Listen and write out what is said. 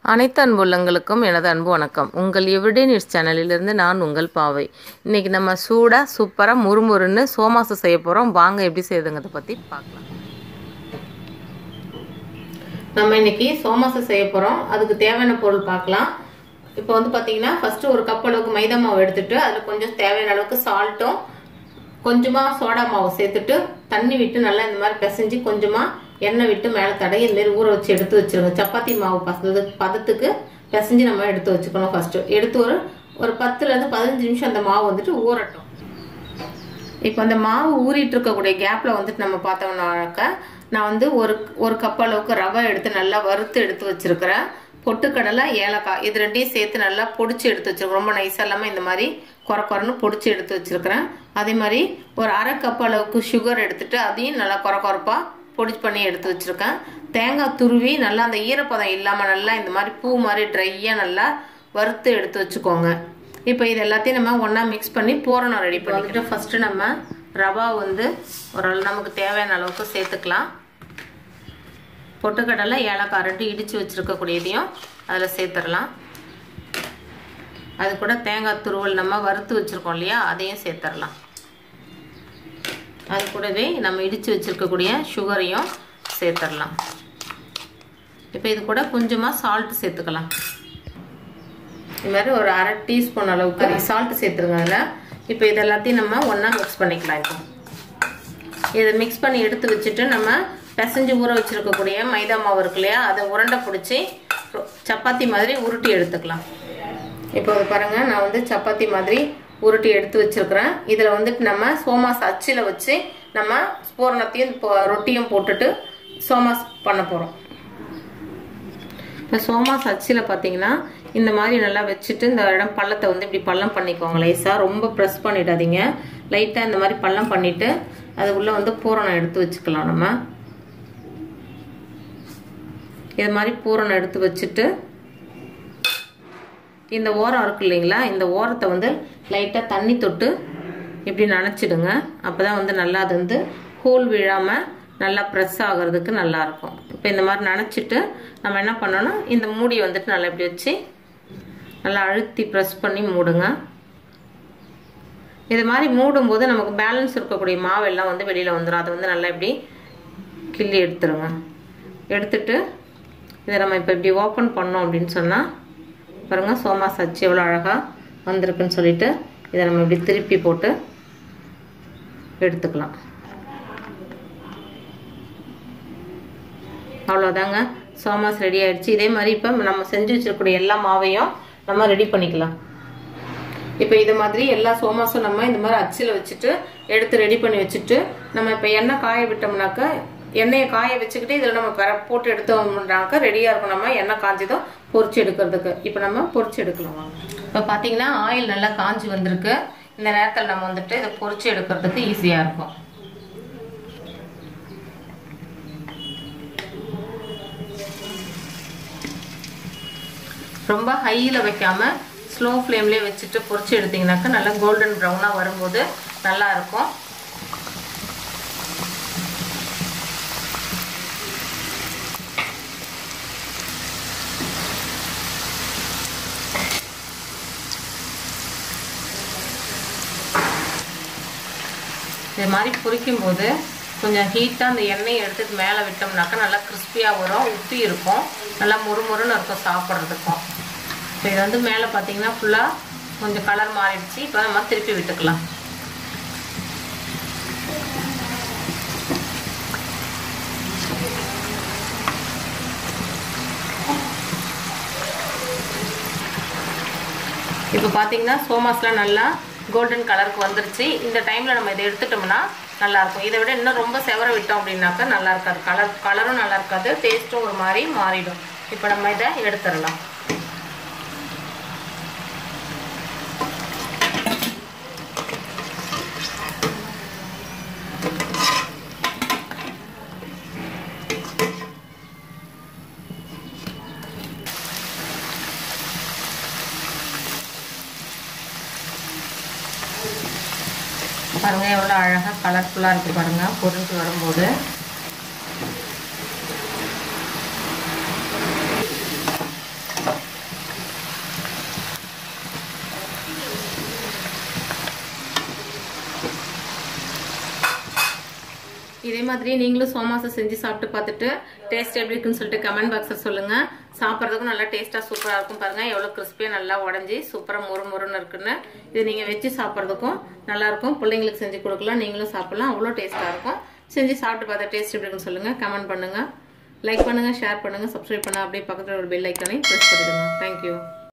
அனைத்து அன்புள்ளங்களுக்கும் எனது அன்பு வணக்கம் உங்கள் எவ்ரிடே நியூஸ் சேனலிலிருந்து நான் உங்கள் பாவை இன்றைக்கி நம்ம சூடாக சூப்பராக முறுமுறுன்னு சோமாசு செய்ய போகிறோம் வாங்க எப்படி செய்யுதுங்கிறத பற்றி பார்க்கலாம் நம்ம இன்னைக்கு சோமாசு செய்ய போகிறோம் அதுக்கு தேவையான பொருள் பார்க்கலாம் இப்போ வந்து பார்த்தீங்கன்னா ஃபஸ்ட்டு ஒரு கப் அளவுக்கு மைதா மாவு எடுத்துட்டு அதில் கொஞ்சம் தேவையான அளவுக்கு சால்ட்டும் கொஞ்சமாக சோடா மாவு சேர்த்துட்டு தண்ணி விட்டு நல்லா இந்த மாதிரி பிசைஞ்சு கொஞ்சமாக எண்ணெய் விட்டு மேலே தடவி இந்த மாதிரி ஊற வச்சு எடுத்து வச்சிருங்க சப்பாத்தி மாவு பசது பதத்துக்கு பிசைஞ்சு நம்ம எடுத்து வச்சுக்கணும் ஃபர்ஸ்ட் எடுத்து ஒரு ஒரு பத்துலேருந்து பதினஞ்சு நிமிஷம் அந்த மாவு வந்துட்டு ஊறட்டும் இப்போ அந்த மாவு ஊறிட்டு இருக்கக்கூடிய கேப்பில் வந்துட்டு நம்ம பார்த்தோம்னாக்க நான் வந்து ஒரு ஒரு கப் அளவுக்கு ரவை எடுத்து நல்லா வறுத்து எடுத்து வச்சிருக்கிறேன் பொட்டுக்கடலை ஏலக்காய் இது ரெண்டையும் சேர்த்து நல்லா பொடிச்சு எடுத்து வச்சிருக்கேன் ரொம்ப நைஸாக இல்லாமல் இந்த மாதிரி குறை குறைன்னு பொடிச்சு எடுத்து வச்சிருக்கிறேன் அதே மாதிரி ஒரு அரை கப் அளவுக்கு சுகர் எடுத்துட்டு அதையும் நல்லா குறை குறைப்பாக பொடி பண்ணி எடுத்து வச்சிருக்கேன் தேங்காய் துருவி நல்லா அந்த ஈரப்பதம் இல்லாமல் நல்லா இந்த மாதிரி பூ மாதிரி ட்ரையாக நல்லா வறுத்து எடுத்து வச்சுக்கோங்க இப்போ இது எல்லாத்தையும் நம்ம ஒன்றா மிக்ஸ் பண்ணி பூரணம் ரெடி பண்ணிக்கிட்டு ஃபஸ்ட்டு நம்ம ரவா வந்து ஒரு நமக்கு தேவையான அளவுக்கு சேர்த்துக்கலாம் பொட்டுக்கடலை ஏலக்காய் ரெண்டு இடித்து வச்சுருக்கக்கூடியதையும் அதில் சேர்த்துடலாம் அது கூட தேங்காய் துருவல் நம்ம வறுத்து வச்சுருக்கோம் இல்லையா அதையும் சேர்த்துடலாம் அது கூடவே நம்ம இடித்து வச்சுருக்கக்கூடிய சுகரையும் சேர்த்துடலாம் இப்போ இது கூட கொஞ்சமாக சால்ட் சேர்த்துக்கலாம் இது மாதிரி ஒரு அரை டீஸ்பூன் அளவுக்கு சால்ட் சேர்த்துருங்க அதில் இப்போ இது எல்லாத்தையும் நம்ம ஒன்றா மிக்ஸ் பண்ணிக்கலாம் இப்போ இதை மிக்ஸ் பண்ணி எடுத்து வச்சுட்டு நம்ம பிசைஞ்சு ஊற வச்சுருக்கக்கூடிய மைதா மாவு இருக்கு இல்லையா அதை உருண்டை பிடிச்சி சப்பாத்தி மாதிரி உருட்டி எடுத்துக்கலாம் இப்போ அது பாருங்கள் நான் வந்து சப்பாத்தி மாதிரி உருட்டி எடுத்து வச்சுருக்கிறேன் இதில் வந்துட்டு நம்ம சோமாஸ் அச்சில் வச்சு நம்ம பூரணத்தையும் ரொட்டியும் போட்டுட்டு சோமாஸ் பண்ண போகிறோம் இப்போ சோமாஸ் அச்சில் பார்த்தீங்கன்னா இந்த மாதிரி நல்லா வச்சுட்டு இந்த இடம் பள்ளத்தை வந்து இப்படி பள்ளம் பண்ணிக்கோங்க லேசாக ரொம்ப ப்ரெஸ் பண்ணிடாதீங்க லைட்டாக இந்த மாதிரி பள்ளம் பண்ணிவிட்டு அது உள்ளே வந்து பூரணம் எடுத்து வச்சுக்கலாம் நம்ம இது மாதிரி பூரணம் எடுத்து வச்சுட்டு இந்த ஓரம் இருக்கு இல்லைங்களா இந்த ஓரத்தை வந்து லைட்டாக தண்ணி தொட்டு இப்படி நனைச்சிடுங்க அப்போ தான் வந்து நல்லா அது வந்து ஹோல் விழாமல் நல்லா ப்ரெஸ் ஆகிறதுக்கு நல்லாயிருக்கும் இப்போ இந்த மாதிரி நனைச்சிட்டு நம்ம என்ன பண்ணோன்னா இந்த மூடி வந்துட்டு நல்லா இப்படி வச்சு நல்லா அழுத்தி ப்ரெஸ் பண்ணி மூடுங்க இது மாதிரி மூடும்போது நமக்கு பேலன்ஸ் இருக்கக்கூடிய மாவெல்லாம் வந்து வெளியில் வந்துடும் அதை வந்து நல்லா இப்படி கிள்ளி எடுத்துருங்க எடுத்துட்டு இதை நம்ம இப்போ இப்படி ஓப்பன் பண்ணோம் அப்படின்னு சொன்னால் பாருங்கள் சோமா சச்சி எவ்வளோ அழகாக வந்திருக்குன்னு சொல்லிட்டு இதை நம்ம இப்படி திருப்பி போட்டு எடுத்துக்கலாம் அவ்வளோதாங்க சோமாஸ் ரெடி ஆயிடுச்சு இதே மாதிரி இப்போ நம்ம செஞ்சு வச்சிருக்கக்கூடிய எல்லா மாவையும் நம்ம ரெடி பண்ணிக்கலாம் இப்போ இது மாதிரி எல்லா சோமாஸும் நம்ம இந்த மாதிரி அச்சில் வச்சுட்டு எடுத்து ரெடி பண்ணி வச்சுட்டு நம்ம இப்போ எண்ணெய் காய விட்டோம்னாக்கா எண்ணெயை காய வச்சுக்கிட்டு இதில் நம்ம பெற போட்டு எடுத்தோம்னாக்கா ரெடியாக இருக்கும் நம்ம எண்ணெய் காஞ்சதும் பொரிச்சு எடுக்கிறதுக்கு இப்போ நம்ம பொரிச்சு எடுக்கலாம் வாங்க இப்போ பார்த்தீங்கன்னா ஆயில் நல்லா காஞ்சி வந்திருக்கு இந்த நேரத்தில் நம்ம வந்துட்டு இதை பொரிச்சு எடுக்கிறதுக்கு ஈஸியாக இருக்கும் ரொம்ப ஹையில் வைக்காம ஸ்லோ ஃப்ளேம்லேயே வச்சுட்டு பொரிச்சு எடுத்தீங்கன்னாக்கா நல்லா கோல்டன் ப்ரௌனாக வரும்போது நல்லா இருக்கும் இது மாதிரி பொரிக்கும் போது கொஞ்சம் ஹீட்டாக அந்த எண்ணெயை எடுத்துட்டு மேலே விட்டோம்னாக்கா நல்லா கிறிஸ்பியாக வரும் உப்பி இருக்கும் நல்லா முறுமுறுன்னு இருக்கும் சாப்பிட்றதுக்கும் இப்போ இது வந்து மேலே பார்த்தீங்கன்னா ஃபுல்லாக கொஞ்சம் கலர் மாறிடுச்சு இப்போ நம்ம திருப்பி விட்டுக்கலாம் இப்போ பார்த்தீங்கன்னா சோமாஸ்லாம் நல்லா கோல்டன் கலருக்கு வந்துருச்சு இந்த டைமில் நம்ம இதை எடுத்துட்டோம்னா நல்லாயிருக்கும் இதை விட இன்னும் ரொம்ப செவர விட்டோம் அப்படின்னாக்கா நல்லா இருக்காது கலர் கலரும் நல்லா இருக்காது டேஸ்ட்டும் ஒரு மாதிரி மாறிடும் இப்போ நம்ம இதை எடுத்துடலாம் பாருங்கள் எவ்வளோ அழகாக கலர்ஃபுல்லாக இருக்குது பாருங்கள் பொரிஞ்சு வரும்போது இதே மாதிரி நீங்களும் சோமாசை செஞ்சு சாப்பிட்டு பார்த்துட்டு டேஸ்ட் எப்படி இருக்குன்னு சொல்லிட்டு கமெண்ட் பாக்ஸில் சொல்லுங்க சாப்பிட்றதுக்கும் நல்லா டேஸ்ட்டாக சூப்பராக இருக்கும் பாருங்க எவ்வளோ கிறிஸ்பியாக நல்லா உடஞ்சி சூப்பராக முறு முறுன்னு இருக்குன்னு இது நீங்கள் வச்சு சாப்பிட்றதுக்கும் நல்லா இருக்கும் பிள்ளைங்களுக்கு செஞ்சு கொடுக்கலாம் நீங்களும் சாப்பிடலாம் அவ்வளோ டேஸ்ட்டாக இருக்கும் செஞ்சு சாப்பிட்டு பார்த்த டேஸ்ட் எப்படி இருக்குன்னு சொல்லுங்க கமெண்ட் பண்ணுங்க லைக் பண்ணுங்க ஷேர் பண்ணுங்க சப்ஸ்கிரைப் பண்ண அப்படியே பக்கத்தில் ஒரு பெல் ஐக்கானையும் ப்ரெஸ் பண்ணிடுங்க தேங்க்யூ